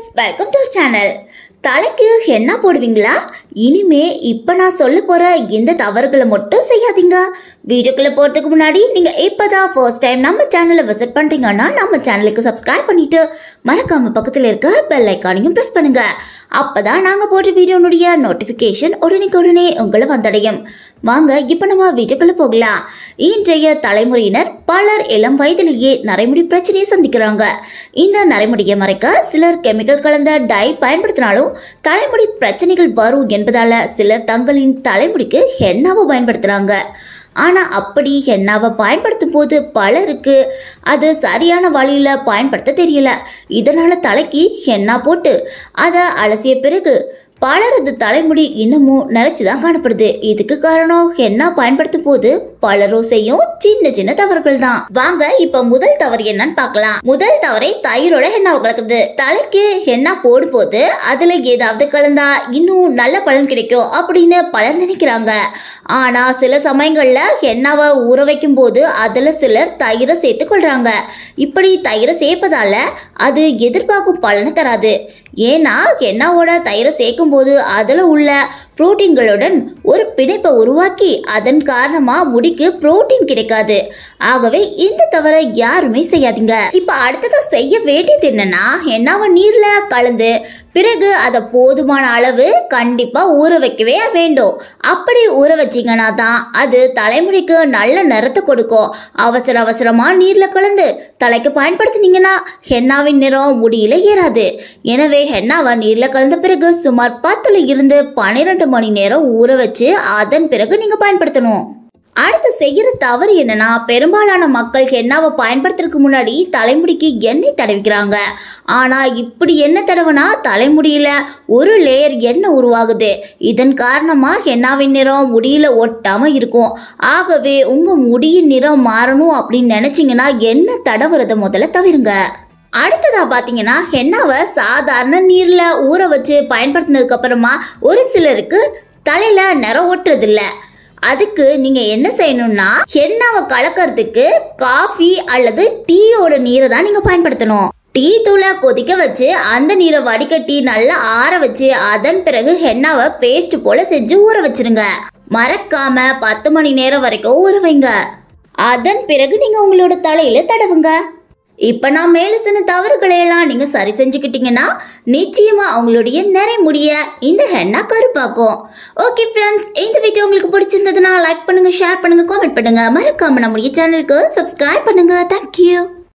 welcome to channel தலைக்கு என்ன போடுவீங்களா இனிமே இப்போ நான் சொல்ல போகிற இந்த தவறுகளை மட்டும் செய்யாதீங்க வீடியோக்குள்ளே போகிறதுக்கு முன்னாடி நீங்கள் இப்போ தான் ஃபர்ஸ்ட் டைம் நம்ம சேனலை விசிட் பண்ணுறீங்கன்னா நம்ம சேனலுக்கு சப்ஸ்கிரைப் பண்ணிட்டு மறக்காம பக்கத்தில் இருக்க பெல் ஐக்கானையும் ப்ரெஸ் பண்ணுங்க அப்போ தான் நாங்கள் போடுற வீடியோனுடைய நோட்டிஃபிகேஷன் உடனே உங்களை வந்தடையும் வாங்க இப்போ நம்ம வீடியோக்குள்ளே போகலாம் இன்றைய தலைமுறையினர் பலர் இளம் வயதிலேயே நரைமுடி பிரச்சனையை சந்திக்கிறாங்க இந்த நரைமுடியை மறைக்க சிலர் கெமிக்கல் கலந்த டை பயன்படுத்தினாலும் தலைமுடி பிரச்சனைகள் வரும் என்பதால சிலர் தங்களின் தலைமுடிக்கு ஹென்னாவை பயன்படுத்துறாங்க ஆனால் அப்படி ஹென்னாவை பயன்படுத்தும் போது பலருக்கு அது சரியான வழியில் பயன்படுத்த தெரியல இதனால தலைக்கு ஹென்னா போட்டு அதை அலசிய பிறகு பலரது தலைமுடி இன்னமும் நரைச்சு தான் காணப்படுது இதுக்கு காரணம் ஹென்னா பயன்படுத்தும் போது பலரும் செய்யும் சின்ன சின்ன தவறுகள் தான் வாங்க இப்ப முதல் தவறு என்னன்னு பார்க்கலாம் முதல் தவறை தயிரோட ஹென்னாவை கலக்குறது தலைக்கு ஹென்னா போடும்போது அதுல ஏதாவது கலந்தா இன்னும் நல்ல பலன் கிடைக்கும் அப்படின்னு பலர் நினைக்கிறாங்க ஆனா சில சமயங்கள்ல ஹென்னாவை ஊற வைக்கும் போது அதுல சிலர் தயிரை சேர்த்து கொள்றாங்க இப்படி தயிரை சேர்ப்பதால அது எதிர்பார்க்கும் பலனை தராது ஏன்னா ஹென்னாவோட தயிரை சேர்க்கும் போது அதில் உள்ள புரோட்டீன்களுடன் ஒரு பிணைப்பை உருவாக்கி அதன் காரணமா முடிக்கு புரோட்டீன் கிடைக்காது ஆகவே இந்த தவறை யாருமே செய்யாதீங்க இப்ப அடுத்ததா செய்ய வேண்டியது என்னன்னா ஹென்னாவை நீர்ல கலந்து பிறகு அதை போதுமான அளவு கண்டிப்பா ஊற வைக்கவே வேண்டும் அப்படி ஊற வச்சீங்கன்னா தான் அது தலைமுடிக்கு நல்ல நிறத்தை கொடுக்கும் அவசர அவசரமா நீர்ல கலந்து தலைக்கு பயன்படுத்தினீங்கன்னா ஹென்னாவின் நிறம் முடியில ஏறாது எனவே ஹென்னாவை நீர்ல கலந்த பிறகு சுமார் பத்துல இருந்து பன்னிரெண்டு மணி நேரம் ஊற வச்சு அதன் பிறகு நீங்க பயன்படுத்தணும் அடுத்து செய்யற தவறு என்னன்னா பெரும்பாலான மக்கள் ஹென்னாவை பயன்படுத்துறதுக்கு முன்னாடி தலைமுடிக்கு எண்ணெய் தடவிக்கிறாங்க ஆனா இப்படி எண்ணெய் தடவுனா தலைமுடியில ஒரு லேயர் எண்ணெய் உருவாகுது இதன் காரணமா ஹென்னாவின் நிறம் முடியில ஒட்டாம இருக்கும் ஆகவே உங்க முடியின் நிறம் மாறணும் அப்படின்னு நினைச்சீங்கன்னா எண்ணெய் தடவுறத முதல்ல தவிருங்க அடுத்ததா பாத்தீங்கன்னா ஹென்னாவை சாதாரண நீர்ல ஊற வச்சு பயன்படுத்தினதுக்கு அப்புறமா ஒரு சிலருக்கு தலையில நிறம் ஒட்டுறதில்ல அதுக்கு நீங்க என்ன செய்யணும்னா ஹென்னாவை கலக்கிறதுக்கு காஃபி அல்லது டீயோட நீரை தான் நீங்க பயன்படுத்தணும் டீ தூளை கொதிக்க வச்சு அந்த நீரை வடிகட்டி நல்லா ஆற வச்சு அதன் பிறகு ஹென்னாவை பேஸ்ட் போல செஞ்சு ஊற வச்சிருங்க மறக்காம பத்து மணி நேரம் வரைக்கும் ஊற வைங்க அதன் பிறகு நீங்க உங்களோட தலையில தடவுங்க இப்ப நான் மேல சொன்ன தவறுகளை எல்லாம் நீங்க சரி செஞ்சுக்கிட்டீங்கன்னா நிச்சயமா அவங்களுடைய நிறை முடிய இந்த ஹென்னா கருப்பாக்கும் ஓகே ஃப்ரெண்ட்ஸ் இந்த வீடியோ உங்களுக்கு பிடிச்சிருந்ததுன்னா லைக் பண்ணுங்க ஷேர் பண்ணுங்க காமெண்ட் பண்ணுங்க மறக்காம நம்முடைய சேனலுக்கு சப்ஸ்கிரைப் பண்ணுங்க தேங்க்யூ